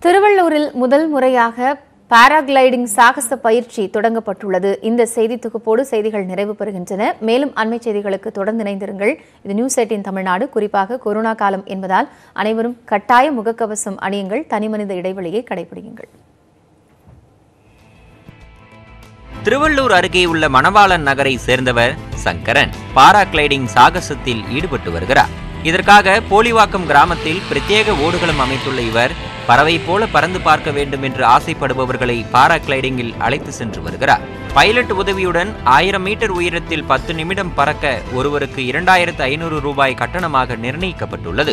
திருவள்ளூரில் முதல் முறையாக பாராகிளைடிங் சாகச பயிற்சி தொடங்கப்பட்டுள்ளது இந்த செய்தி தொகுப்போடு செய்திகள் நிறைவு பெறுகின்றன மேலும் அண்மை செய்திகளுக்கு தொடர்ந்து இணைந்திருங்கள் இது நியூஸ் எயிட்டின் தமிழ்நாடு குறிப்பாக கொரோனா காலம் என்பதால் அனைவரும் கட்டாய முகக்கவசம் அணியுங்கள் தனிமனித இடைவெளியை கடைபிடியுங்கள் திருவள்ளூர் அருகே உள்ள மணவாளன் நகரை சேர்ந்தவர் சங்கரன் பாராகிளைடிங் சாகசத்தில் ஈடுபட்டு வருகிறார் இதற்காக போலிவாக்கம் கிராமத்தில் பிரத்யேக ஓடுகளும் அமைத்துள்ள இவர் பறவை போல பறந்து பார்க்க வேண்டும் என்று ஆசைப்படுபவர்களை பாராகிளைடிங்கில் அழைத்து சென்று வருகிறார் பைலட் உதவியுடன் ஆயிரம் மீட்டர் உயரத்தில் பத்து நிமிடம் பறக்க ஒருவருக்கு இரண்டாயிரத்து ஐநூறு ரூபாய் கட்டணமாக நிர்ணயிக்கப்பட்டுள்ளது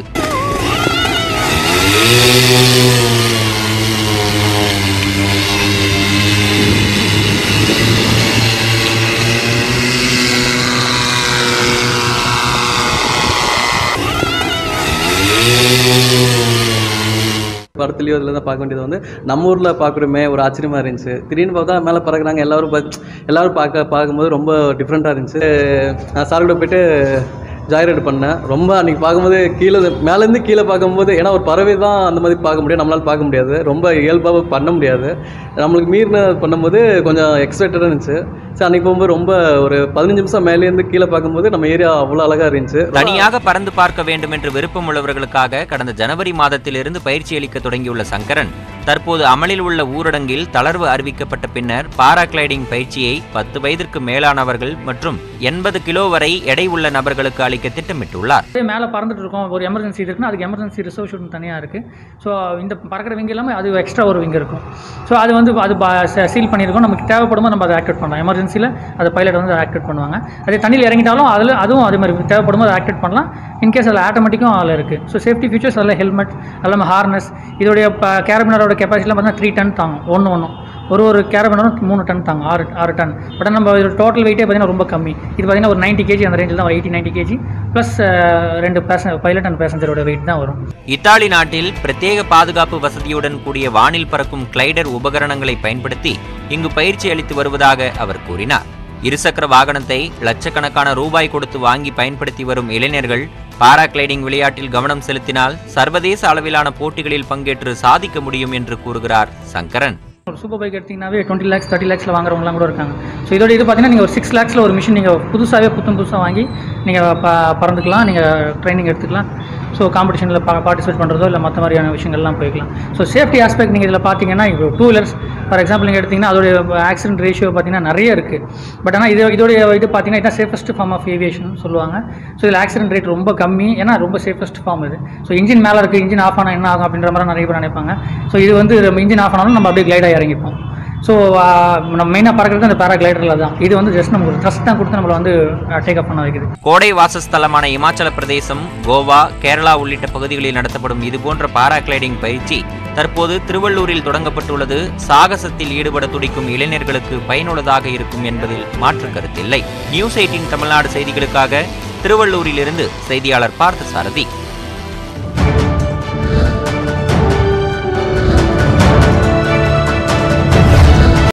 படத்துலையோ இதில் தான் பார்க்க வேண்டியது வந்து நம்ம ஊரில் பார்க்குறோமே ஒரு ஆச்சரியமாக இருந்துச்சு திடீர்னு பார்த்தா மேலே பறக்குறாங்க எல்லாரும் பா- எல்லாரும் பார்க்க பார்க்கும்போது ரொம்ப டிஃப்ரெண்ட்டாக இருந்துச்சு நான் சார் கூட போயிட்டு ஜாய்ரைடு பண்ணேன் ரொம்ப அன்றைக்கி பார்க்கும்போது கீழே மேலேருந்து கீழே பார்க்கும்போது ஏன்னா ஒரு பறவை தான் அந்த மாதிரி பார்க்க முடியும் நம்மளால் பார்க்க முடியாது ரொம்ப இயல்பாக பண்ண முடியாது நம்மளுக்கு மீறின பண்ணும்போது கொஞ்சம் எக்ஸைட்டடாக இருந்துச்சு சரி அன்றைக்கி போகும்போது ரொம்ப ஒரு பதினஞ்சு நிமிஷம் மேலேருந்து கீழே பார்க்கும்போது நம்ம ஏரியா அவ்வளோ அழகாக இருந்துச்சு தனியாக பறந்து பார்க்க வேண்டும் என்று விருப்பம் உள்ளவர்களுக்காக கடந்த ஜனவரி மாதத்திலிருந்து பயிற்சி அளிக்க தொடங்கியுள்ள சங்கரன் தற்போது அமலில் உள்ள ஊரடங்கில் தளர்வு அறிவிக்கப்பட்ட பின்னர் பாராகிளைடிங் பயிற்சியை பத்து வயதிற்கு மேலானவர்கள் மற்றும் எண்பது கிலோ வரை எடை உள்ள நபர்களுக்கு அளிக்க திட்டமிட்டுள்ளார் அதே மேலே பறந்துட்டு இருக்கோம் ஒரு எமர்ஜென்சி இருக்குன்னா அதுக்கு எமர்ஜென்சி ரிசர்வ் ஷூட் தனியாக இருக்குது ஸோ இந்த பறக்கிற விங் இல்லாமல் அது எக்ஸ்ட்ரா ஒரு விங் இருக்கும் ஸோ அது வந்து அது சீல் பண்ணியிருக்கோம் நமக்கு தேவைப்படும் போது நம்ம அதை ஆக்டிவேட் பண்ணலாம் எமர்ஜென்சியில் அதை பைலட் வந்து ஆக்டிவேட் பண்ணுவாங்க அதே தண்ணியில் இறங்கிட்டாலும் அதில் அதுவும் அதே மாதிரி தேவைப்படும் போது ஆக்டிவேட் பண்ணலாம் இன்கேஸ் அதில் ஆட்டோமேட்டிக்கும் அதில் இருக்குது ஸோ சேஃப்டி ஃபீச்சர்ஸ் அதில் ஹெல்மெட் எல்லாமே ஹார்னஸ் இதோடைய கேரபினரோட கெப்பாசிட்டிலாம் பார்த்தீங்கன்னா த்ரீ டன் தாங்கும் ஒன்று ஒன்றும் ஒரு ஒரு கேரபினரும் மூணு டன் தாங்க ஆறு ஆறு டன் பட் நம்ம டோட்டல் வெயிட்டே பார்த்தீங்கன்னா ரொம்ப கம்மி இது பார்த்தீங்கன்னா ஒரு 90 கேஜி அந்த ரேஞ்சில் தான் எயிட்டி நைன்ட்டி கேஜி ப்ளஸ் ரெண்டு பேச பைலட் அண்ட் பேசஞ்சரோட வெயிட் தான் வரும் இத்தாலி நாட்டில் பிரத்யேக பாதுகாப்பு வசதியுடன் கூடிய வானில் பறக்கும் கிளைடர் உபகரணங்களை பயன்படுத்தி இங்கு பயிற்சி அளித்து வருவதாக அவர் கூறினார் இருசக்கர வாகனத்தை லட்சக்கணக்கான ரூபாய் கொடுத்து வாங்கி பயன்படுத்தி வரும் இளைஞர்கள் பாராகிளைடிங் விளையாட்டில் கவனம் செலுத்தினால் சர்வதேச அளவிலான போட்டிகளில் பங்கேற்று சாதிக்க முடியும் என்று கூறுகிறார் சங்கரன் ஒரு சூப்பர் பைக் எடுத்தீங்கன்னாவே டுவெண்ட்டி லேக்ஸ் தேர்ட்டி லேக்ஸில் வாங்குறவங்களாம் கூட இருக்காங்க ஸோ இதோட இது பார்த்தீங்கன்னா நீங்கள் ஒரு சிக்ஸ் லேக்ஸில் ஒரு மிஷின் நீங்கள் புதுசாகவே புத்தம் புதுசாக வாங்கி நீங்கள் ப பறந்துக்கலாம் நீங்கள் ட்ரைனிங் எடுத்துக்கலாம் ஸோ காம்படிஷனில் பா பார்ட்டிசிபேட் பண்ணுறதோ இல்லை மற்ற மாதிரியான விஷயங்கள்லாம் போய்க்கலாம் ஸோ சேஃப்டி ஆஸ்பெக்ட் நீங்கள் இதில் பார்த்தீங்கன்னா இப்போ டூ வீலர்ஸ் ஃபார் எக்ஸாம்பிள் நீங்கள் எடுத்தீங்கன்னா அதோடைய ஆக்சிடென்ட் ரேஷியோ பார்த்தீங்கன்னா நிறைய இருக்குது பட் ஆனால் இது இதோடைய இது பார்த்தீங்கன்னா இதான் சேஃபஸ்ட் ஃபார்ம் ஆஃப் ஏவியேஷன் சொல்லுவாங்க ஸோ இதில் ஆக்சிடென்ட் ரேட் ரொம்ப கம்மி ஏன்னா ரொம்ப சேஃபஸ்ட் ஃபார்ம் இது ஸோ இன்ஜின் மேலே இருக்குது இன்ஜின் ஆஃப் ஆனால் என்ன ஆகும் அப்படின்ற மாதிரி நிறைய பேர் நினைப்பாங்க ஸோ இது வந்து இன்ஜின் ஆஃப் ஆனாலும் நம்ம அப்படியே கிளைடாக இறங்கிப்போம் ஸோ நம்ம மெயினாக பறக்கிறது அந்த பேராகிளைடரில் தான் இது வந்து ஜஸ்ட் நமக்கு ட்ரஸ்ட் தான் கொடுத்து நம்மளை வந்து டேக் அப் பண்ண வைக்குது கோடை வாசஸ்தலமான இமாச்சல பிரதேசம் கோவா கேரளா உள்ளிட்ட பகுதிகளில் நடத்தப்படும் இதுபோன்ற பாராகிளைடிங் பயிற்சி தற்போது திருவள்ளூரில் தொடங்கப்பட்டுள்ளது சாகசத்தில் ஈடுபட துடிக்கும் இளைஞர்களுக்கு பயனுள்ளதாக இருக்கும் என்பதில் மாற்று கருத்தில்லை நியூஸ் எயிட்டின் தமிழ்நாடு செய்திகளுக்காக திருவள்ளூரிலிருந்து செய்தியாளர் பார்த்த சாரதி